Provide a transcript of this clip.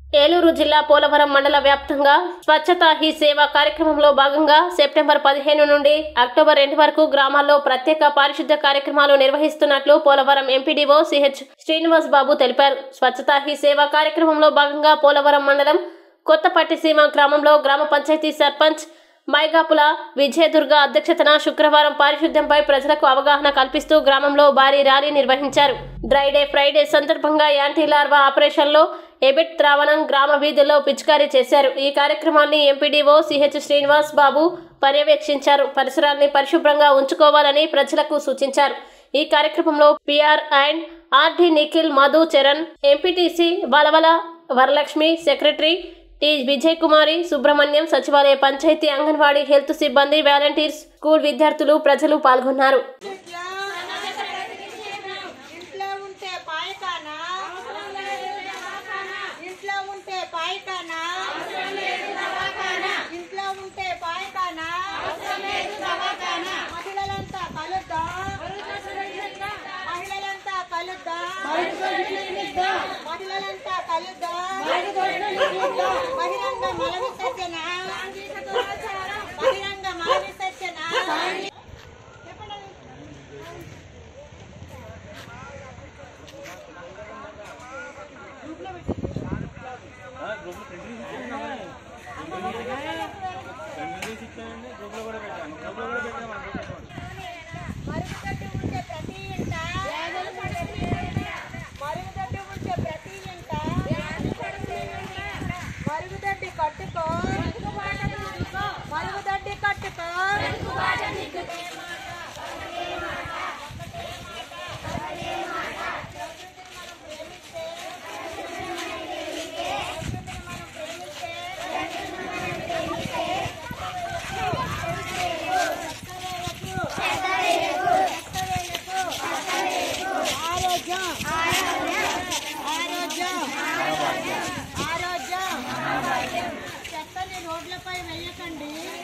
ఏలూరు జిల్లా పోలవరం మండల వ్యాప్తంగా స్వచ్ఛత హీ సేవ కార్యక్రమంలో భాగంగా సెప్టెంబర్ పదిహేను నుండి అక్టోబర్ రెండు వరకు గ్రామాల్లో ప్రత్యేక పారిశుద్ధ్య కార్యక్రమాలు నిర్వహిస్తున్నట్లు పోలవరం ఎంపీడీఓ సిహెచ్ శ్రీనివాస్ బాబు తెలిపారు స్వచ్ఛత హీ సేవ కార్యక్రమంలో భాగంగా పోలవరం మండలం కొత్తపట్టి సీమ గ్రామంలో గ్రామ పంచాయతీ సర్పంచ్ మైగాపుల విజయదుర్గ అధ్యక్షతన శుక్రవారం పారిశుద్ధ్యంపై ప్రజలకు అవగాహన కల్పిస్తూ గ్రామంలో భారీ ర్యాలీ నిర్వహించారు డ్రై డే ఫ్రైడే సందర్భంగా యాంటీ లార్వా ఆపరేషన్లో ఎబిట్ ద్రావణం గ్రామ వీధుల్లో పిచికారీ చేశారు ఈ కార్యక్రమాన్ని ఎంపీడీఓ సిహెచ్ శ్రీనివాస్ బాబు పర్యవేక్షించారు పరిసరాల్ని పరిశుభ్రంగా ఉంచుకోవాలని ప్రజలకు సూచించారు ఈ కార్యక్రమంలో PR and RD Nikhil Madhu Charan MPTC Balavala Varalakshmi secretary T Vijay Kumari Subrahmanyam సచివాలయ పంచాయతీ అంగన్వాడీ హెల్త్ సిబ్బంది వాలంటీర్స్ స్కూల్ విద్యార్థులు ప్రజలు పాల్గొన్నారు ఇంట్లో ఉంటే పాయకానా ఇంట్లో ఉంటే పాయకానా ఇంట్లో ఉంటే పాయకానా మహిళలంతా కలుద్దాం మహిళలంతా కలుద్దాం మహిళలంతా కలుద్దాం బహిరంగ మల విసర్జన బహిరంగ మల విసర్జన చెప్పండి మరుగుదొడ్డి ఉంటే ప్రతి ఇంట మరుగుదొడ్డి ఉంటే ప్రతి ఇంట మరుగుదొడ్డి కట్టుకో మరుగుదొడ్డి కట్టుకో ఆరోగ్యం ఆరోగ్యం ఆరోగ్యం చెత్తని రోడ్లపై వేయకండి